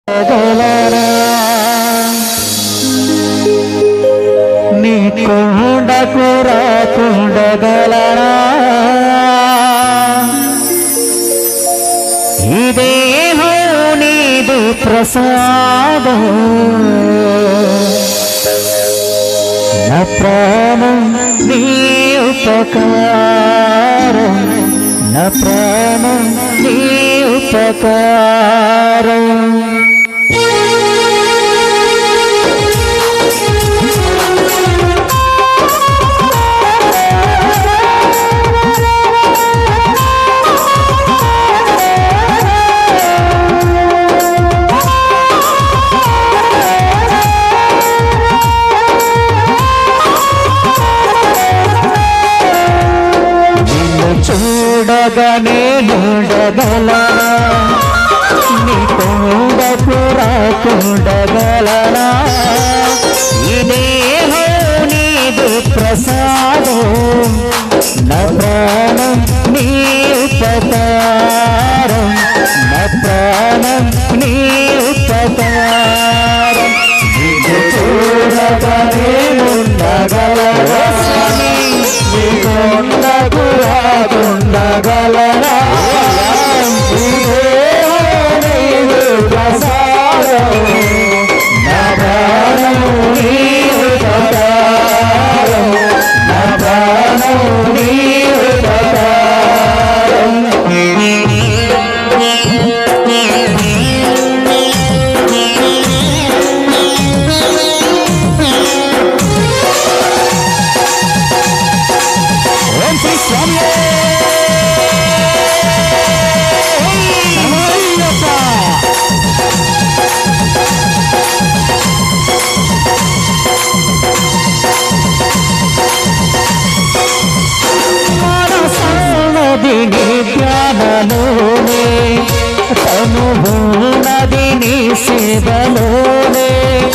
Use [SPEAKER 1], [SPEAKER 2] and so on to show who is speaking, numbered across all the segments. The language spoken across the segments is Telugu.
[SPEAKER 1] గలరా నీ కొండకు రాకుండగలరా ఇదేహో నీదు ప్రసాదం నా ప్రాణం నీ ఉపకారం నా ప్రాణం నీ ఉపకారం నిన్ను చూడగానే నుండగలనా నీ కొండకు రాకుండగలనా ఇదేహో నీదు ప్రసాదం నా ప్రాణం నీ ఉపకారం నా ప్రాణం నీ ఉపకారం నిన్ను చూడగానే నుండగలనా నీ కొండకు రాకుండగలనా ఇదేహో నీదు ప్రసాదం నా ప్రాణం నీ ఉపకారం నా ప్రాణం నీ ఉపకారం ఓం శ్రీ స్వామి మనసన్నది నీ ధ్యానలోనే తను ఉన్నది నీ సేవలోనే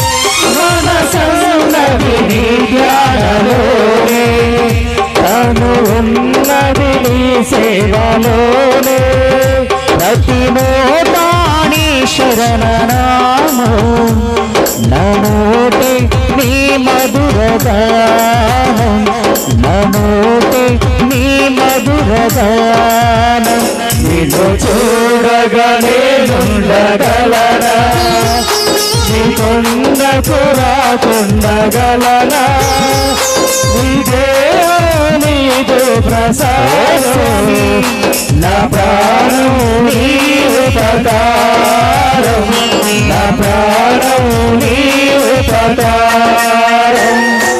[SPEAKER 1] మనసన్నది నీ ధ్యానలోనే తను ఉన్నది నీ సేవలోనే ప్రతి నోటాని శరణనామం నమోటే నీ మధుర గానం నమోటే నీ మధుర గానం నిన్ను చూడగానే నుండగలనా నీ కొండకు రాకుండగలనా ఇదే నీదు ప్రసాదం నా ప్రాణం నీ ఉపకారం నా ప్రాణం నీ ఉపకారం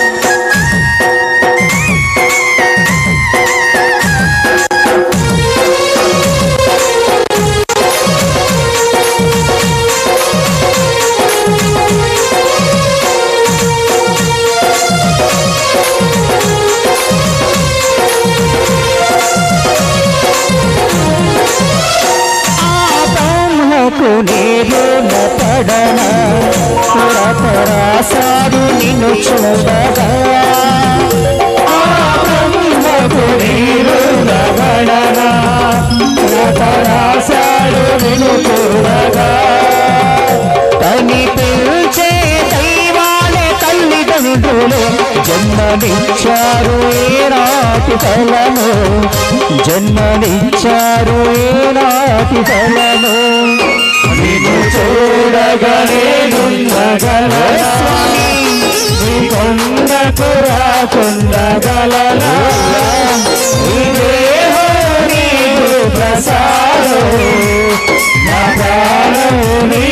[SPEAKER 1] ఆపంహకు నీరు పడన పురతరాసాడు నిన్ను చూడగా ఆపంహకు నీరు పడన పురతరాసాడు నిన్ను చూడగా తని పిలిచే దైవాలే తల్లిదండ్రులు జన్మనిచ్చారు ఏనాటి తలను జన్మనిచ్చారు ఏనాటి తలను నిన్ను చూడగనే నుండగలనా నీ కొండకు రాకుండగలనా ఇదేహో నీదు ప్రసాదం నా ప్రాణం నీ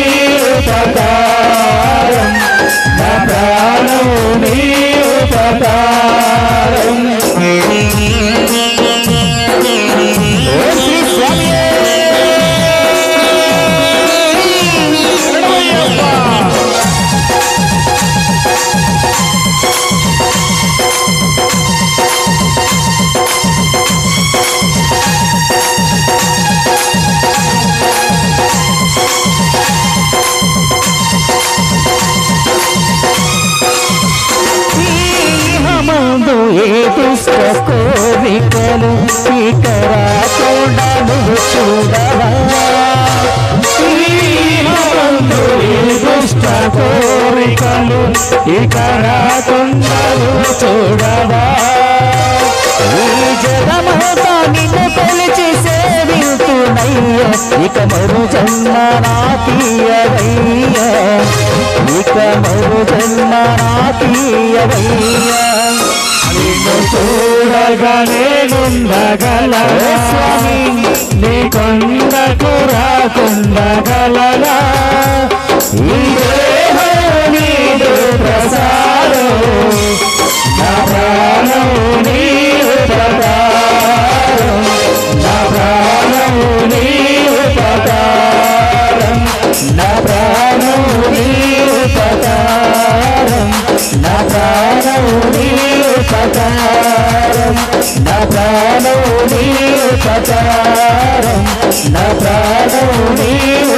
[SPEAKER 1] ఉపకారం నా ప్రాణం నీ ఉపకారం ఓ శ్రీ స్వామియే! శరణమయ్యప్ప! ఈహమందు ఏ దుష్ట కోరికలు ఇక రాకుండా నువ్వు చూడవా ఈహమందు ఇక రాకుండవు చూడవా ఈ జగమంతా నిన్ను కొలిచి సేవింతునయ్యా ఇక మరు జన్మ నాకీయవయ్యా ఇక మరు జన్మ నాకీయవయ్యా నిన్ను చూడగా నేనుండగల స్వామి నీ కొండకు రాకుండగలనా ఈ దేహం నీదు ప్రసాదం నా ప్రాణం నీవు ప్రకారం నా ప్రాణం నీవు ప్రకారం నా ప్రాణం నీవు ప్రకారం నా ప్రాణం నీవు ప్రకారం నా ప్రాణం నీవు ప్రకారం నా ప్రాణం నీవు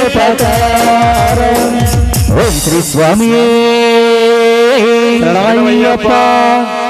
[SPEAKER 1] ప్రకారం ఓం శ్రీ స్వామి శరణమయ్యప్ప